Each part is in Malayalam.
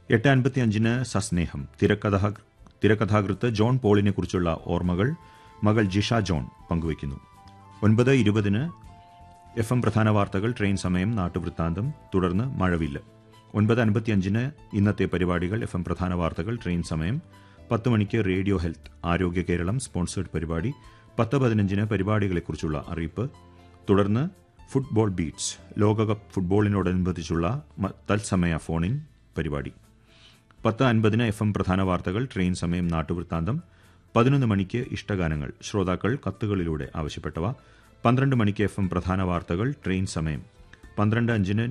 എട്ട് അൻപത്തി അഞ്ചിന് സസ്നേഹം തിരക്കഥാ തിരക്കഥാകൃത്ത് ജോൺ പോളിനെ കുറിച്ചുള്ള ഓർമ്മകൾ മകൾ ജിഷ ജോൺ പങ്കുവയ്ക്കുന്നു ഒൻപത് ഇരുപതിന് എഫ് എം പ്രധാന വാർത്തകൾ ട്രെയിൻ സമയം നാട്ടുവൃത്താന്തം തുടർന്ന് മഴവില്ല് ഒൻപത് അൻപത്തിയഞ്ചിന് ഇന്നത്തെ പരിപാടികൾ എഫ് എം പ്രധാന വാർത്തകൾ ട്രെയിൻ സമയം പത്ത് മണിക്ക് റേഡിയോ ഹെൽത്ത് ആരോഗ്യ കേരളം സ്പോൺസേഡ് പരിപാടി പത്ത് പതിനഞ്ചിന് പരിപാടികളെക്കുറിച്ചുള്ള അറിയിപ്പ് തുടർന്ന് ഫുട്ബോൾ ബീറ്റ്സ് ലോകകപ്പ് ഫുട്ബോളിനോടനുബന്ധിച്ചുള്ള മ- തത്സമയ ഫോണിൻ പരിപാടി പത്ത് അൻപതിന് എഫ് എം പ്രധാന വാർത്തകൾ ട്രെയിൻ സമയം നാട്ടുവൃത്താന്തം പതിനൊന്ന് മണിക്ക് ഇഷ്ടഗാനങ്ങൾ ശ്രോതാക്കൾ കത്തുകളിലൂടെ ആവശ്യപ്പെട്ടവ പന്ത്രണ്ട് മണിക്ക് എഫ് എം പ്രധാന വാർത്തകൾ ട്രെയിൻ സമയം പന്ത്രണ്ട് അഞ്ചിന്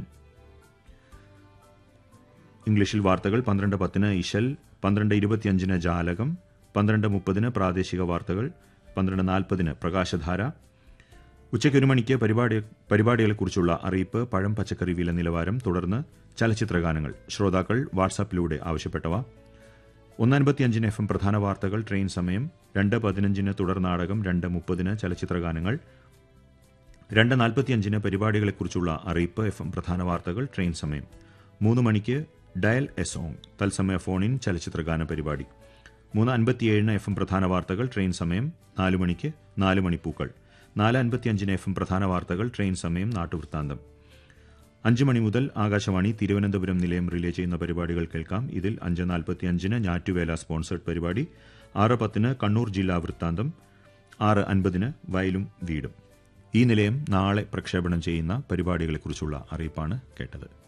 ഇംഗ്ലീഷിൽ വാർത്തകൾ പന്ത്രണ്ട് പത്തിന് ഇശൽ പന്ത്രണ്ട് ഇരുപത്തിയഞ്ചിന് ജാലകം പന്ത്രണ്ട് മുപ്പതിന് പ്രാദേശിക വാർത്തകൾ പന്ത്രണ്ട് നാൽപ്പതിന് പ്രകാശധാര ഉച്ചയ്ക്ക് ഒരു മണിക്ക് പരിപാടി പരിപാടികളെക്കുറിച്ചുള്ള അറിയിപ്പ് പഴം പച്ചക്കറി വില നിലവാരം തുടർന്ന് ചലച്ചിത്രഗാനങ്ങൾ ശ്രോതാക്കൾ വാട്സാപ്പിലൂടെ ആവശ്യപ്പെട്ടവ ഒന്നൻപത്തിയഞ്ചിന് എഫ് എം പ്രധാന വാർത്തകൾ ട്രെയിൻ സമയം രണ്ട് പതിനഞ്ചിന് തുടർ നാടകം രണ്ട് മുപ്പതിന് ചലച്ചിത്രഗാനങ്ങൾ രണ്ട് നാൽപ്പത്തിയഞ്ചിന് പരിപാടികളെക്കുറിച്ചുള്ള അറിയിപ്പ് എഫ് എം പ്രധാന വാർത്തകൾ ട്രെയിൻ സമയം മൂന്ന് മണിക്ക് ഡയൽ എ സോങ് തത്സമയ ഫോണിൻ ചലച്ചിത്രഗാന പരിപാടി മൂന്ന് അൻപത്തിയേഴിന് എഫ് എം പ്രധാന വാർത്തകൾ ട്രെയിൻ സമയം നാല് മണിക്ക് നാല് മണിപ്പൂക്കൾ നാല് അൻപത്തിയഞ്ചിന് എഫ് എം പ്രധാന വാർത്തകൾ ട്രെയിൻ സമയം നാട്ടുവൃത്താന്തം അഞ്ച് മണി മുതൽ ആകാശവാണി തിരുവനന്തപുരം നിലയം റിലേ ചെയ്യുന്ന പരിപാടികൾ കേൾക്കാം ഇതിൽ അഞ്ച് നാൽപ്പത്തിയഞ്ചിന് ഞാറ്റുവേല സ്പോൺസേഡ് പരിപാടി ആറ് പത്തിന് കണ്ണൂർ ജില്ലാ വൃത്താന്തം ആറ് അൻപതിന് വയലും വീടും ഈ നിലയം നാളെ പ്രക്ഷേപണം ചെയ്യുന്ന പരിപാടികളെക്കുറിച്ചുള്ള അറിയിപ്പാണ് കേട്ടത്